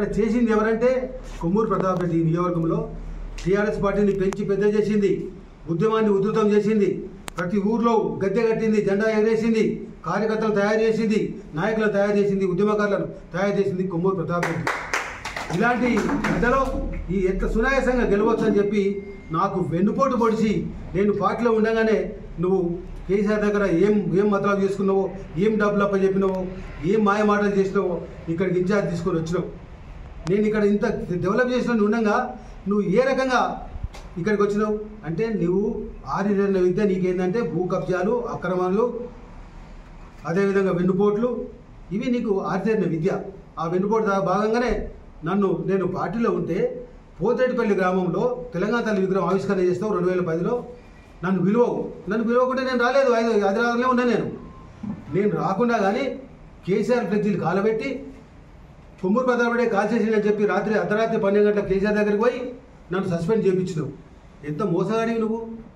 ఇక్కడ చేసింది ఎవరంటే కొమ్మూరు ప్రతాప్ రెడ్డి ఈ నియోజకవర్గంలో టీఆర్ఎస్ పార్టీని పెంచి పెద్ద చేసింది ఉద్యమాన్ని ఉధృతం చేసింది ప్రతి ఊర్లో గద్దె కట్టింది జెండా ఎగరేసింది కార్యకర్తలు తయారు చేసింది నాయకులను తయారు చేసింది ఉద్యమకారులను తయారు చేసింది కొమ్మూరు ప్రతాప్ రెడ్డి ఇలాంటి కథలో ఈ ఎంత సునాయాసంగా గెలవచ్చు అని చెప్పి నాకు వెన్నుపోటు పొడిచి నేను పార్టీలో ఉండగానే నువ్వు కేసీఆర్ దగ్గర ఏం ఏం మతలాలు చేసుకున్నావో ఏం డబ్బులు అప్ప చెప్పినావో ఏం మాయ మాటలు చేసినావో ఇక్కడికి ఇన్ఛార్జ్ తీసుకొని వచ్చినావు నేను ఇక్కడ ఇంత డెవలప్ చేసిన ఉండగా నువ్వు ఏ రకంగా ఇక్కడికి వచ్చినావు అంటే నువ్వు ఆరిన విద్య నీకేందంటే భూ కబ్జాలు అక్రమాలు అదేవిధంగా వెన్నుపోట్లు ఇవి నీకు ఆరితేరిన విద్య ఆ వెన్నుపోటు దా- భాగంగానే నన్ను నేను పార్టీలో ఉంటే పోతేటిపల్లి గ్రామంలో తెలంగాణ తల్లి విగ్రహం ఆవిష్కరణ చేస్తావు రెండు వేల పదిలో నన్ను పిలువవు నన్ను పిలవకుంటే నేను రాలేదు ఐదు హైదరాబాద్లో ఉన్నా నేను నేను రాకుండా కానీ కేసీఆర్ ఫ్లెక్సీలు కాలబెట్టి కొమ్మూరు ప్రతాపడే కాల్ చేసిందని చెప్పి రాత్రి అర్ధరాత్రి పన్నెండు గంటల కేసీఆర్ దగ్గరికి పోయి నన్ను సస్పెండ్ చేయించినావు ఎంత మోసగాడివి నువ్వు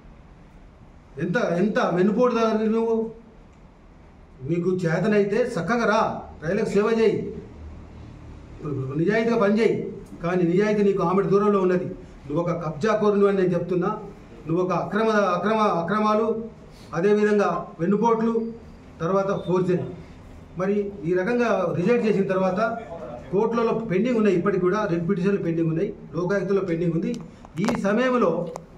ఎంత ఎంత వెన్నుపోటు దారివి నువ్వు నీకు చేతనైతే చక్కగా రా ప్రజలకు సేవ చేయి నిజాయితీగా పనిచేయి కానీ నిజాయితీ నీకు ఆమె దూరంలో ఉన్నది నువ్వు ఒక కబ్జా కోరును అని నేను చెప్తున్నా నువ్వు ఒక అక్రమ అక్రమ అక్రమాలు అదేవిధంగా వెన్నుపోట్లు తర్వాత ఫోర్జరీ మరి ఈ రకంగా రిజెక్ట్ చేసిన తర్వాత కోర్టులలో పెండింగ్ ఉన్నాయి ఇప్పటికి కూడా రెడ్ పిటిషన్లు పెండింగ్ ఉన్నాయి లోకాయుక్తలో పెండింగ్ ఉంది ఈ సమయంలో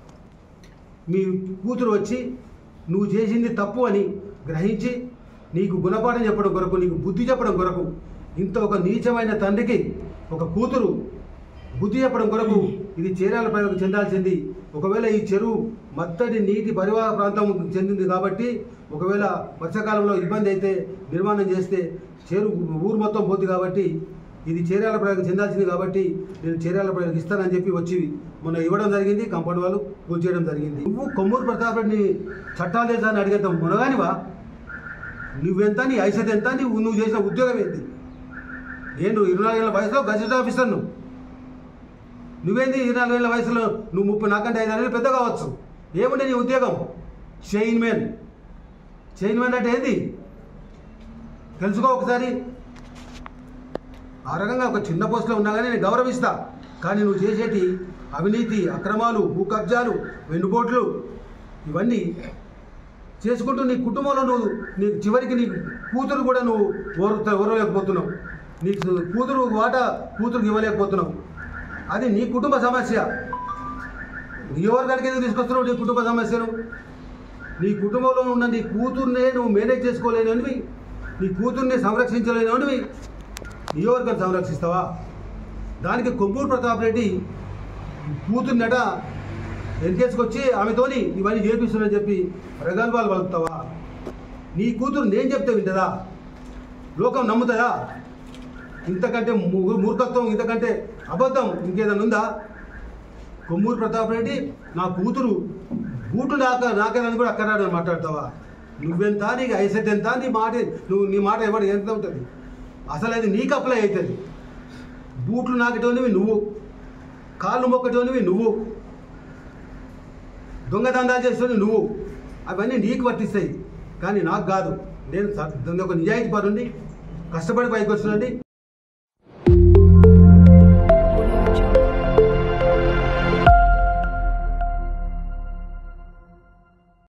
మీ కూతురు వచ్చి నువ్వు చేసింది తప్పు అని గ్రహించి నీకు గుణపాఠం చెప్పడం కొరకు నీకు బుద్ధి చెప్పడం కొరకు ఇంత ఒక నీచమైన తండ్రికి ఒక కూతురు బుద్ధి చెప్పడం కొరకు ఇది చీరాల ప్రజలకు చెందాల్సింది ఒకవేళ ఈ చెరువు మత్తడి నీటి పరివాహ ప్రాంతం చెందింది కాబట్టి ఒకవేళ వర్షాకాలంలో ఇబ్బంది అయితే నిర్మాణం చేస్తే చెరువు ఊరు మొత్తం పోతుంది కాబట్టి ఇది చీరాల ప్రజలకు చెందాల్సింది కాబట్టి నేను చీరాల ప్రజలకు ఇస్తానని చెప్పి వచ్చి మొన్న ఇవ్వడం జరిగింది కంపౌండ్ వాళ్ళు పూజ చేయడం జరిగింది నువ్వు కొమ్మూరు ప్రతాప్ రెడ్డిని చట్టాలు తెలుసా అని అడిగేద్దాం మునగానివా నువ్వెంత నీ ఐసత్ ఎంత నువ్వు నువ్వు చేసిన ఉద్యోగం ఏంటి నేను ఇరవై నాలుగు ఏళ్ళ వయసులో గజెట్ ఆఫీసర్ నువ్వు నువ్వేంది ఇరవై నాలుగు ఏళ్ళ వయసులో నువ్వు ముప్పై నాకంటే ఐదు నెలలు పెద్ద కావచ్చు ఏముండే నీ ఉద్యోగం చైన్ మ్యాన్ చైన్ మ్యాన్ అంటే ఏంది తెలుసుకో ఒకసారి ఆ రకంగా ఒక చిన్న పోస్టులో ఉన్నా కానీ నేను గౌరవిస్తా కానీ నువ్వు చేసేటి అవినీతి అక్రమాలు భూ కబ్జాలు వెన్నుపోట్లు ఇవన్నీ చేసుకుంటూ నీ కుటుంబంలో నువ్వు నీ చివరికి నీ కూతురు కూడా నువ్వు ఓరు ఓరలేకపోతున్నావు నీ కూతురు వాటా కూతురుకి ఇవ్వలేకపోతున్నావు అది నీ కుటుంబ సమస్య నియోజకవర్గానికి ఎందుకు తీసుకొస్తున్నావు నీ కుటుంబ సమస్యను నీ కుటుంబంలో ఉన్న నీ కూతుర్నే నువ్వు మేనేజ్ చేసుకోలేనివి నీ కూతుర్ని సంరక్షించలేనివి నియోజకవర్గాన్ని సంరక్షిస్తావా దానికి కొమ్మూరు ప్రతాప్ రెడ్డి కూతుర్నట వెనకేసుకొచ్చి ఆమెతోని ఇవన్నీ చేపిస్తున్నాని చెప్పి ప్రగల్భాలు పలుకుతావా నీ కూతురు నేను చెప్తే వింటదా లోకం నమ్ముతుందా ఇంతకంటే మూ- మూర్ఖత్వం ఇంతకంటే అబద్ధం ఇంకేదైనా ఉందా కొమ్మూరు ప్రతాప్ రెడ్డి నా కూతురు బూటు నాక నాకేదని కూడా అక్కడ మాట్లాడతావా నువ్వెంత నీకు ఐసెట్ ఎంత నీ మాట నువ్వు నీ మాట ఎవరు ఎంత ఉంటుంది అసలు అది నీకు అప్లై అవుతుంది బూట్లు నాకేటోనివి నువ్వు కాళ్ళు మొక్కటోనివి నువ్వు దొంగదందాలు చేసేవి నువ్వు అవన్నీ నీకు వర్తిస్తాయి కానీ నాకు కాదు నేను స- ఒక నిజాయితీ పరుండి కష్టపడి పైకి వస్తున్నాండి